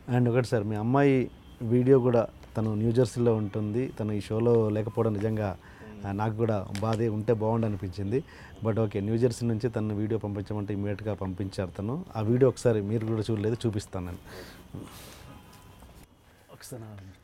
And ఒకటి sir మీ అమ్మాయి video కూడా తను న్యూ జెర్సీలో ఉంటుంది తను ఈ షోలో లేకపోవడం నిజంగా ఆ, నాకు కూడా బాధే ఉంటే బాగుండు అనిపించింది బట్ ఓకే న్యూ జెర్సీ నుంచి తను వీడియో పంపించమంటే ఇమీడియట్గా పంపించారు తను ఆ వీడియో ఒకసారి మీరు కూడా చూడలేదు చూపిస్తాను నేను ఒకసారి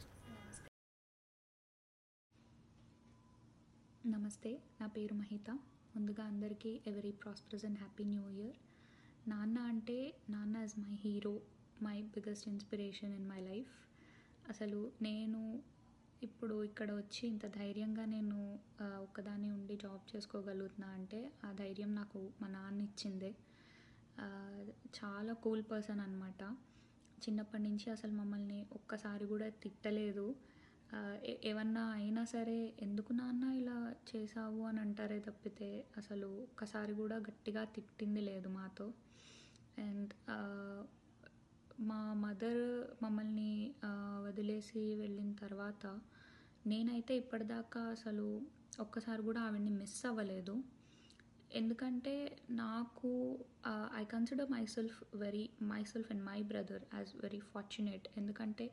నమస్తే నా పేరు మహిత ముందుగా అందరికీ every prosperous and happy new year నాన్న అంటే నాన్న is my hero my biggest inspiration in my life అసలు నేను ఇప్పుడు ఇక్కడ వచ్చి ఇంత ధైర్యంగా నేను ఆ, ఒక్కదాన్ని ఉండి జాబ్ చేసుకోగలుగుతున్నా అంటే ఆ ధైర్యం నాకు మా నాన్న ఇచ్చిందే ఆ, చాలా కూల్ పర్సన్ అనమాట చిన్నప్పటి నుంచి అసలు మమ్మల్ని ఒక్కసారి కూడా తిట్టలేదు ఆ, ఏ- ఏమన్నా అయినా సరే ఎందుకు నాన్న ఇలా చేసావు అని అంటారే తప్పితే అసలు ఒక్కసారి కూడా గట్టిగా తిట్టింది లేదు మాతో అండ్ మా మదర్ మమ్మల్ని ఆ, వదిలేసి వెళ్ళిన తర్వాత నేనైతే ఇప్పటిదాకా అసలు ఒక్కసారి కూడా ఆవిడ్ని మిస్ అవ్వలేదు ఎందుకంటే నాకు I consider myself very myself and my brother as very fortunate ఎందుకంటే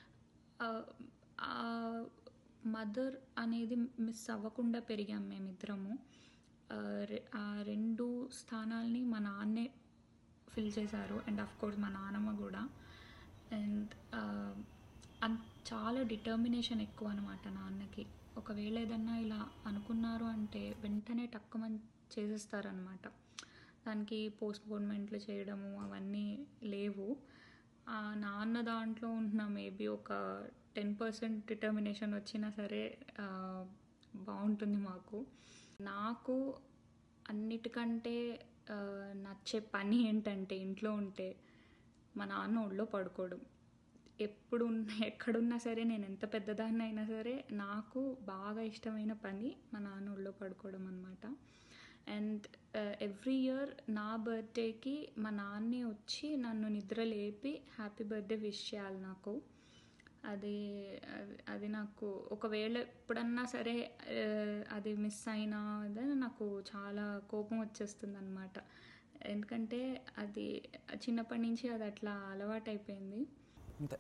మదర్ అనేది మిస్ అవ్వకుండా పెరిగాం మేమిద్దరము ఆ, రె- ఆ రెండు స్థానాల్ని మా నాన్నే ఫిల్ చేశారు అండ్ ఆఫ్ కోర్స్ మా నాన్నమ్మ కూడా అండ్ అన్ చాలా డిటర్మినేషన్ ఎక్కువ అనమాట నాన్నకి ఒకవేళ ఏదన్నా ఇలా అనుకున్నారు అంటే వెంటనే టక్కుమని చేసేస్తారనమాట దానికి పోస్ట్పోన్మెంట్లు చేయడము అవన్నీ లేవు ఆ నాన్న దాంట్లో ఉన్న మేబీ ఒక టెన్ పర్సెంట్ డిటర్మినేషన్ వచ్చినా సరే ఆ, బాగుంటుంది మాకు నాకు అన్నిటికంటే ఆ, నచ్చే పని ఏంటంటే ఇంట్లో ఉంటే మా నాన్న ఒళ్ళో పడుకోవడం ఎప్పుడు ఉన్న ఎక్కడున్నా సరే నేను ఎంత పెద్దదాన్ని అయినా సరే నాకు బాగా ఇష్టమైన పని మా నాన్న ఒళ్ళో పడుకోవడం అనమాట అండ్ ఎవ్రీ ఇయర్ నా బర్త్డేకి మా నాన్నే వచ్చి నన్ను నిద్ర లేపి హ్యాపీ బర్త్డే విష్ చేయాలి నాకు అది అది- అది నాకు ఒకవేళ ఎప్పుడన్నా సరే ఆ, అది మిస్ అయినా అదే నాకు చాలా కోపం వచ్చేస్తుంది అనమాట ఎందుకంటే అది చిన్నప్పటి నుంచి అది అట్లా అలవాటైపోయింది అంతే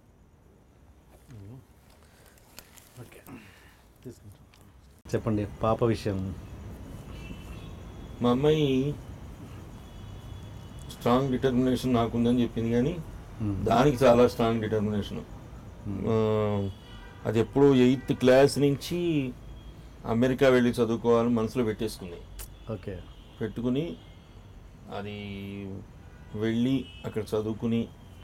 ఓకే చెప్పండి పాప విషయం మా అమ్మాయి స్ట్రాంగ్ డిటర్మినేషన్ నాకుందని చెప్పింది కానీ మ్మ్. దానికి చాలా స్ట్రాంగ్ డిటర్మినేషన్ అది ఎప్పుడు ఎయిత్ క్లాస్ నుంచి అమెరికా వెళ్ళి చదువుకోవాలని మనసులో పెట్టేసుకుంది ఓకే పెట్టుకుని అది వెళ్ళి అక్కడ చదువుకుని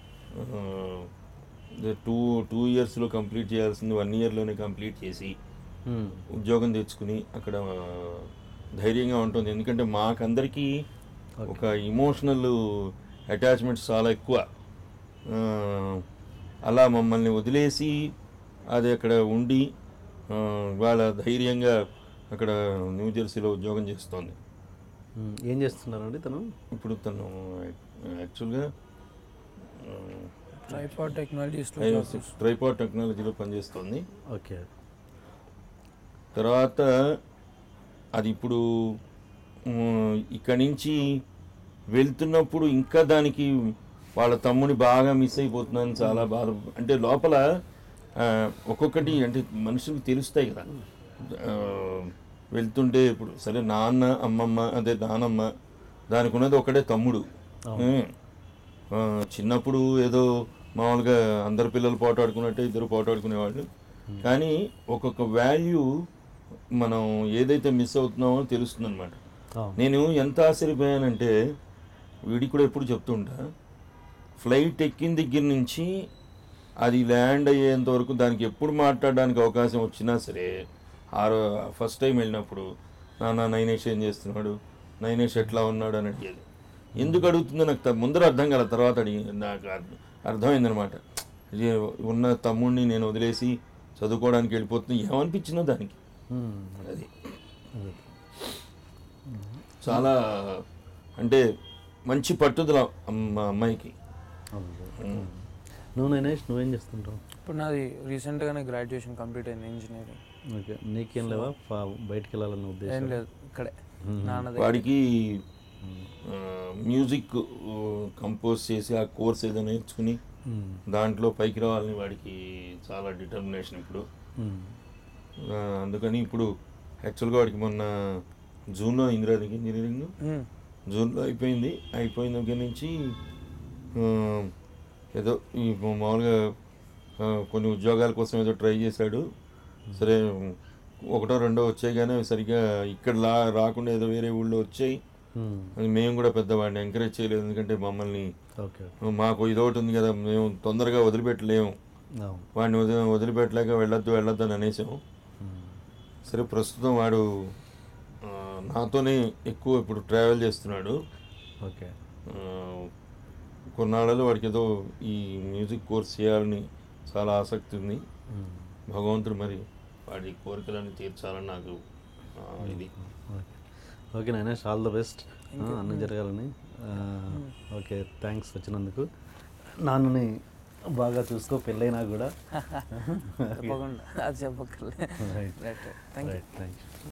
టూ టూ ఇయర్స్లో కంప్లీట్ చేయాల్సింది వన్ ఇయర్లోనే కంప్లీట్ చేసి మ్మ్. ఉద్యోగం తెచ్చుకుని అక్కడ ఆ, ధైర్యంగా ఉంటుంది ఎందుకంటే మాకందరికీ ఒక ఇమోషనల్ అటాచ్మెంట్స్ చాలా ఎక్కువ ఆ, అలా మమ్మల్ని వదిలేసి అది అక్కడ ఉండి ఆ, వాళ్ళ ధైర్యంగా అక్కడ న్యూ జెర్సీలో ఉద్యోగం చేస్తోంది మ్మ్. ఏం చేస్తున్నారండి తను ఇప్పుడు తను యాక్చువల్గా ట్రైపాడ్ టెక్నాలజీస్లో ట్రైపాడ్ టెక్నాలజీలో పనిచేస్తోంది ఓకే తర్వాత అది ఇప్పుడు ఉమ్, ఇక్కడి నుంచి వెళ్తున్నప్పుడు ఇంకా దానికి వాళ్ళ తమ్ముని బాగా మిస్ అయిపోతున్నాను చాలా బాధ అంటే లోపల ఆ, ఒక్కొక్కటి అంటే మనుషులకు తెలుస్తాయి కదా ఆ, వెళ్తుంటే ఇప్పుడు సరే నాన్న అమ్మమ్మ అదే నానమ్మ దానికి ఉన్నది ఒకటే తమ్ముడు ఉమ్. ఆ, చిన్నప్పుడు ఏదో మామూలుగా అందరు పిల్లలు పోటాడుకున్నట్టే ఇద్దరు పోటాడుకునేవాళ్ళు కానీ ఒక్కొక్క వాల్యూ మనం ఏదైతే మిస్ అవుతున్నామో తెలుస్తుంది అనమాట అవును. నేను ఎంత ఆశ్చర్యపోయానంటే వీడికి కూడా ఎప్పుడు చెప్తుంటా ఫ్లైట్ ఎక్కిన దగ్గర నుంచి అది ల్యాండ్ అయ్యేంత వరకు దానికి ఎప్పుడు మాట్లాడడానికి అవకాశం వచ్చినా సరే ఆ ఫస్ట్ టైం వెళ్ళినప్పుడు నాన్న నైనేష్ ఏం చేస్తున్నాడు నైనేష్ ఎట్లా ఉన్నాడు అని అడిగేది ఎందుకు అడుగుతుందో నాకు త- ముందర అర్థం కాల తర్వాత అడిగి నాకు అర్థ- అర్థమైందనమాట ఇది ఉన్న తమ్ముడిని నేను వదిలేసి చదువుకోవడానికి వెళ్ళిపోతుంది ఏమనిపించిందో దానికి మ్మ్. అది చాలా అంటే మంచి పట్టుదల అమ్మ- మా అమ్మాయికి అవును. నువ్వు నైనేష్ నువ్వేం చేస్తుంటావు ఇప్పుడు నాది రీసెంట్గానే గ్రాడ్యుయేషన్ కంప్లీట్ అయింది ఇంజనీరింగ్ ఓకే నీకేం లేవా పా- బయటికి వెళ్ళాలన్న ఏం ఉద్దేశం లేదు ఇక్కడే నాన్న దగ్గర వాడికి మ్యూజిక్ కంపోజ్ చేసి ఆ కోర్స్ ఏదో నేర్చుకుని మ్మ్. దాంట్లో పైకి రావాలని వాడికి చాలా డిటర్మినేషన్ ఇప్పుడు మ్మ్. ఆ, అందుకని ఇప్పుడు యాక్చువల్గా వాడికి మొన్న జూన్లో ఇందిరాదికి ఇంజనీరింగ్ మ్మ్. జూన్లో అయిపోయింది అయిపోయిన దగ్గర నుంచి ఆ, ఏదో ఈ మామూలుగా ఆ, కొన్ని ఉద్యోగాల కోసం ఏదో ట్రై చేశాడు సరే ఒకటో రెండో వచ్చాయి కానీ అవి సరిగ్గా ఇక్కడ లా రాకుండా ఏదో వేరే ఊళ్ళో వచ్చాయి మ్మ్. అది మేము కూడా పెద్దవాడిని ఎంకరేజ్ చేయలేదు ఎందుకంటే మమ్మల్ని ఓకే మాకు ఇదొకటి ఉంది కదా మేము తొందరగా వదిలిపెట్టలేము అవును వాడిని వదిలి వదిలిపెట్టలేక వెళ్ళొద్దు వెళ్ళొద్దు అని అనేసాము మ్మ్. సరే ప్రస్తుతం వాడు ఆ, నాతోనే ఎక్కువ ఇప్పుడు ట్రావెల్ చేస్తున్నాడు ఓకే ఆ, కొన్నాళ్ళలో వాడికి ఏదో ఈ మ్యూజిక్ కోర్స్ చేయాలని చాలా ఆసక్తి ఉంది మ్మ్. భగవంతుడు మరి వాడి కోరికలన్నీ తీర్చాలని నాకు ఆ, ఇది okay okay Nainesh all the best అన్నీ జరగాలని ఆ, ఓకే థ్యాంక్స్ వచ్చినందుకు నాన్నని బాగా చూసుకో పెళ్ళైనా కూడా తప్పకుండా అది చెప్పక్కర్లే right right thank you right thank you